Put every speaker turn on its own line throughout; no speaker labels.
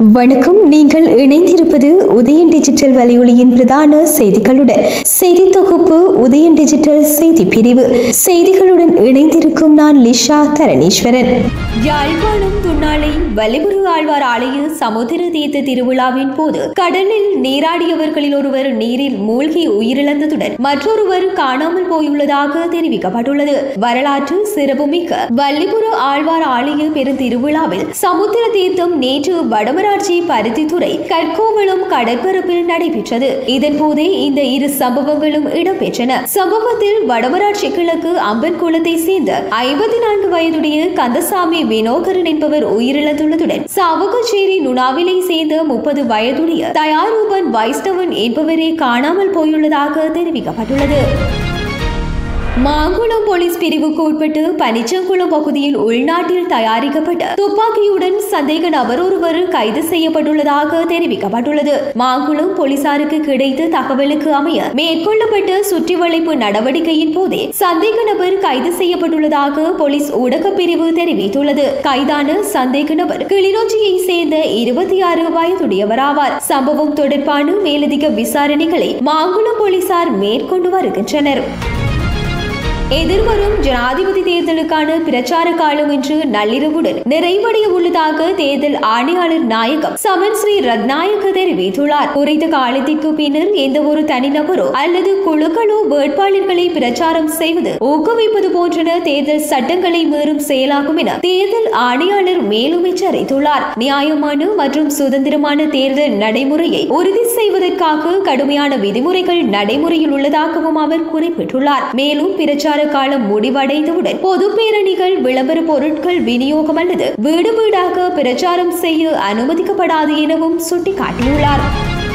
வணக்கம் நீங்கள் இணைந்திருப்பது உதயன் டிஜிட்டல் வலையொலியின் பிரதான செய்திகளுடன் செய்தி தொகுப்பு உதயன் டிஜிட்டல் செய்தி பிரிவு செய்திகளுடன் இணைந்திருக்கும் நான் லிஷா தரணீஸ்வரன் யாழ்ப்பாணம் துண்ணாலை வலிபுரு ஆழ்வார் ஆலய சமுத்திர தீர்த்த திருவிழாவின் போது கடலில் நீராடியவர்களில் ஒருவர் நீரில் மூழ்கி உயிரிழந்ததுடன் மற்றொருவர் காணாமல் போயுள்ளதாக தெரிவிக்கப்பட்டுள்ளது வரலாற்று சிறப்புமிக்க வல்லிபுர ஆழ்வார் ஆலய பெருந்திருவிழாவில் சமுத்திர தீர்த்தம் நேற்று வடமராட்சி பருத்தித்துறை கற்கோவளம் கடற்பரப்பில் நடைபெற்றது இதன் போதே இந்த இரு சம்பவங்களும் இடம்பெற்றன சம்பவத்தில் வடமராட்சி கிழக்கு அம்பன் குளத்தை சேர்ந்த ஐம்பத்தி நான்கு வயதுடைய கந்தசாமி வினோகரன் என்பவர் உயிரிழந்துள்ளதுடன் சாவகச்சேரி நுணாவிலை சேர்ந்த முப்பது வயதுடைய தயாரூபன் வைஷ்ணவன் என்பவரே காணாமல் போயுள்ளதாக தெரிவிக்கப்பட்டுள்ளது மாங்குளம் போலீஸ் பிரிவுக்கு உட்பட்டு பனிச்சங்குளம் பகுதியில் உள்நாட்டில் தயாரிக்கப்பட்ட துப்பாக்கியுடன் சந்தேக நபர் ஒருவர் கைது செய்யப்பட்டுள்ளதாக தெரிவிக்கப்பட்டுள்ளது மாங்குளம் போலீசாருக்கு கிடைத்த தகவலுக்கு அமைய மேற்கொள்ளப்பட்ட சுற்றி வளைப்பு நடவடிக்கையின் போதே சந்தேக நபர் கைது செய்யப்பட்டுள்ளதாக போலீஸ் ஊடக பிரிவு தெரிவித்துள்ளது கைதான சந்தேக நபர் கிளிநொச்சியை சேர்ந்த இருபத்தி ஆறு வயதுடையவராவார் சம்பவம் தொடர்பான மேலதிக விசாரணைகளை மாங்குளம் போலீசார் மேற்கொண்டு வருகின்றனர் எதிர்வரும் ஜனாதிபதி தேர்தலுக்கான பிரச்சார காலம் இன்று நள்ளிரவுடன் நிறைவடைய உள்ளதாக தேர்தல் ஆணையாளர் நாயகம் சமன் ஸ்ரீ ரத்நாயக்க தெரிவித்துள்ளார் குறித்த காலத்திற்கு பின்னர் எந்த ஒரு தனிநபரோ அல்லது குழுக்களோ வேட்பாளர்களை பிரச்சாரம் செய்வது ஊக்குவிப்பது போன்றன தேர்தல் சட்டங்களை மீறும் செயலாகும் என தேர்தல் ஆணையாளர் மேலும் எச்சரித்துள்ளார் நியாயமான மற்றும் சுதந்திரமான தேர்தல் நடைமுறையை உறுதி செய்வதற்காக கடுமையான விதிமுறைகள் நடைமுறையில் உள்ளதாகவும் அவர் குறிப்பிட்டுள்ளார் மேலும் பிரச்சார காலம் முடிவடைந்தவுடன் பொது பேரணிகள் விளம்பர பொருட்கள் விநியோகம் அல்லது வீடு வீடாக பிரச்சாரம் செய்ய அனுமதிக்கப்படாது எனவும் சுட்டிக்காட்டியுள்ளார்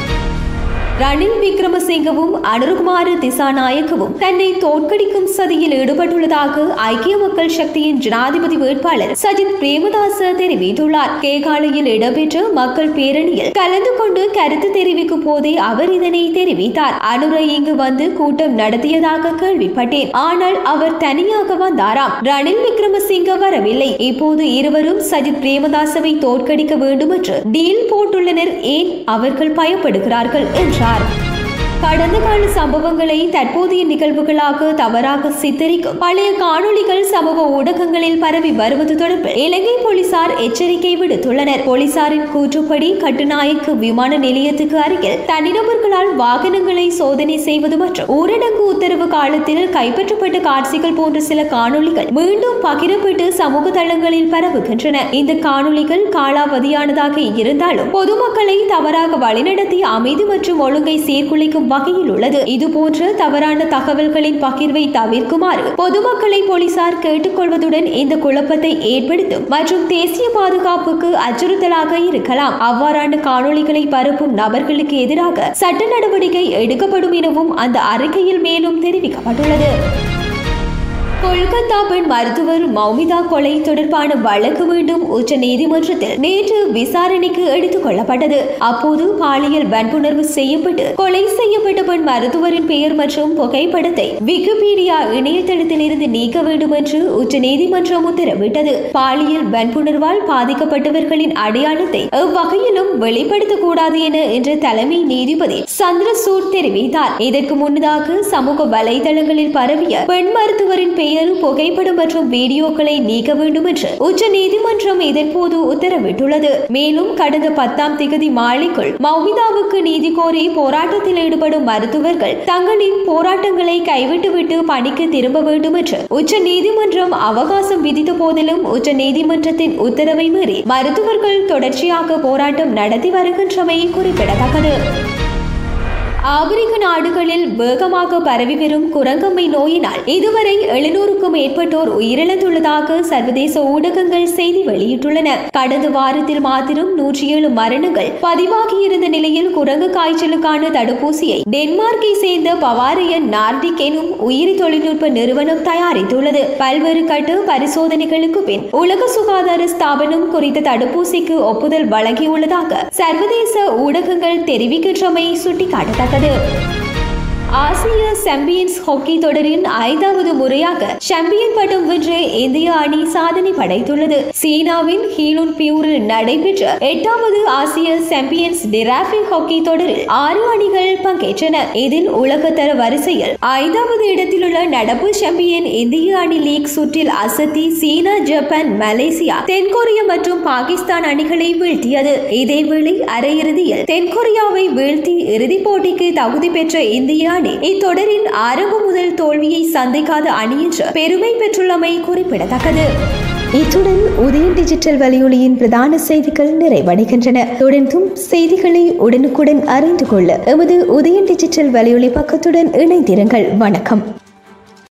ரணில் விக்ரமசிங்கவும் அனுருகுமார திசாநாயக்கவும் தன்னை தோற்கடிக்கும் சதியில் ஈடுபட்டுள்ளதாக ஐக்கிய மக்கள் சக்தியின் ஜனாதிபதி வேட்பாளர் சஜித் பிரேமதாச தெரிவித்துள்ளார் கேகாலையில் இடம்பெற்ற மக்கள் பேரணியில் கலந்து கொண்டு கருத்து தெரிவிக்கும் போதே அவர் இதனை தெரிவித்தார் அனுரை இங்கு வந்து கூட்டம் நடத்தியதாக கேள்விப்பட்டேன் ஆனால் அவர் தனியாக வந்தாராம் ரணில் விக்ரமசிங்க வரவில்லை இப்போது இருவரும் சஜித் பிரேமதாசவை தோற்கடிக்க வேண்டும் என்று டீல் போட்டுள்ளனர் ஏன் அவர்கள் பயப்படுகிறார்கள் என்றார் கடந்த கால சம்பவங்களை தற்போதைய நிகழ்வுகளாக தவறாக சித்தரிக்கும் பழைய காணொளிகள் சமூக ஊடகங்களில் பரவி வருவது தொடர்பில் இலங்கை போலீசார் எச்சரிக்கை விடுத்துள்ளனர் போலீசாரின் கூற்றுப்படி கட்டுநாயக்கு விமான நிலையத்துக்கு அருகில் தனிநபர்களால் வாகனங்களை சோதனை செய்வது மற்றும் ஊரடங்கு உத்தரவு காலத்தில் கைப்பற்றப்பட்ட காட்சிகள் போன்ற சில காணொளிகள் மீண்டும் பகிரப்பட்டு சமூக தளங்களில் பரவுகின்றன இந்த காணொளிகள் காலாவதியானதாக இருந்தாலும் பொதுமக்களை தவறாக வழிநடத்தி அமைதி மற்றும் ஒழுங்கை சீர்குலைக்கும் வகையில் உள்ளது இது போன்ற தவறான தகவல்களின் பகிர்வை தவிர்க்குமாறு பொதுமக்களை போலீசார் கேட்டுக்கொள்வதுடன் இந்த குழப்பத்தை ஏற்படுத்தும் மற்றும் தேசிய பாதுகாப்புக்கு அச்சுறுத்தலாக இருக்கலாம் அவ்வாறான காணொளிகளை பரப்பும் நபர்களுக்கு எதிராக சட்ட நடவடிக்கை எடுக்கப்படும் எனவும் அந்த அறிக்கையில் மேலும் தெரிவிக்கப்பட்டுள்ளது கொல்கத்தா பெண் மருத்துவர் மௌமிதா கொலை தொடர்பான வழக்கு மீண்டும் உச்ச நீதிமன்றத்தில் நேற்று விசாரணைக்கு எடுத்துக் கொள்ளப்பட்டது அப்போது பாலியல் வன்புணர்வு செய்யப்பட்டு கொலை செய்யப்பட்ட பெண் மருத்துவரின் பெயர் மற்றும் புகைப்படத்தை விக்கிபீடியா இணையதளத்தில் இருந்து நீக்க வேண்டும் என்று உச்ச நீதிமன்றம் உத்தரவிட்டது பாலியல் வன்புணர்வால் பாதிக்கப்பட்டவர்களின் அடையாளத்தை எவ்வகையிலும் வெளிப்படுத்தக்கூடாது என இன்று தலைமை நீதிபதி சந்திரசூட் தெரிவித்தார் இதற்கு முன்னதாக சமூக வலைதளங்களில் பரவிய பெண் மருத்துவரின் பெயர் புகைப்படம் மற்றும் வீடியோக்களை நீக்க வேண்டும் என்று உச்ச நீதிமன்றம் இதன்போது உத்தரவிட்டுள்ளது மேலும் கடந்த பத்தாம் திகதி மாலைக்குள் மௌமிதாவுக்கு நீதி கோரி போராட்டத்தில் ஈடுபடும் மருத்துவர்கள் தங்களின் போராட்டங்களை கைவிட்டுவிட்டு பணிக்கு திரும்ப வேண்டும் என்று உச்ச நீதிமன்றம் அவகாசம் விதித்த போதிலும் உச்ச நீதிமன்றத்தின் உத்தரவை மீறி மருத்துவர்கள் தொடர்ச்சியாக போராட்டம் நடத்தி வருகின்றமை குறிப்பிடத்தக்கது ஆப்பிரிக்க நாடுகளில் வேகமாக பரவி வரும் குரங்கம்மை நோயினால் இதுவரை எழுநூறுக்கும் மேற்பட்டோர் உயிரிழந்துள்ளதாக சர்வதேச ஊடகங்கள் செய்தி வெளியிட்டுள்ளன கடந்த வாரத்தில் மாத்திரம் நூற்றி ஏழு மரணங்கள் பதிவாகியிருந்த நிலையில் குரங்கு காய்ச்சலுக்கான தடுப்பூசியை டென்மார்க்கை சேர்ந்த பவாரியன் நார்டிக் எனும் உயிரி தொழில்நுட்ப நிறுவனம் தயாரித்துள்ளது பல்வேறு கட்ட பரிசோதனைகளுக்கு பின் உலக சுகாதார ஸ்தாபனம் குறித்த தடுப்பூசிக்கு ஒப்புதல் வழங்கியுள்ளதாக சர்வதேச ஊடகங்கள் தெரிவிக்கின்றமை சுட்டிக்காட்டத்தக்கது ஆசிய சாம்பியன்ஸ் ஹாக்கி தொடரின் ஐந்தாவது முறையாக சாம்பியன் பட்டம் வென்ற இந்திய அணி சாதனை படைத்துள்ளது சீனாவின் ஹீலுன் பியூரில் நடைபெற்ற எட்டாவது ஆசிய சாம்பியன்ஸ் டிராஃபி ஹாக்கி தொடரில் ஆறு அணிகள் பங்கேற்றன இதில் உலகத்தர வரிசையில் ஐந்தாவது இடத்திலுள்ள நடப்பு சாம்பியன் இந்திய அணி லீக் சுற்றில் அசத்தி சீனா ஜப்பான் மலேசியா தென்கொரியா மற்றும் பாகிஸ்தான் அணிகளை வீழ்த்தியது இதேவேளை அரையிறுதியில் தென்கொரியாவை வீழ்த்தி இறுதிப் போட்டிக்கு தகுதி பெற்ற இந்திய அணி இத்தொடரின் ஆரம்பம் முதல் தோல்வியை சந்திக்காத அணி என்று பெருமை பெற்றுள்ளமை குறிப்பிடத்தக்கது இத்துடன் உதயன் டிஜிட்டல் வலையொலியின் பிரதான செய்திகள் நிறைவடைகின்றன தொடர்ந்தும் செய்திகளை உடனுக்குடன் அறிந்து கொள்ள எமது உதயன் டிஜிட்டல் வலையொலி பக்கத்துடன் இணைந்திருங்கள் வணக்கம்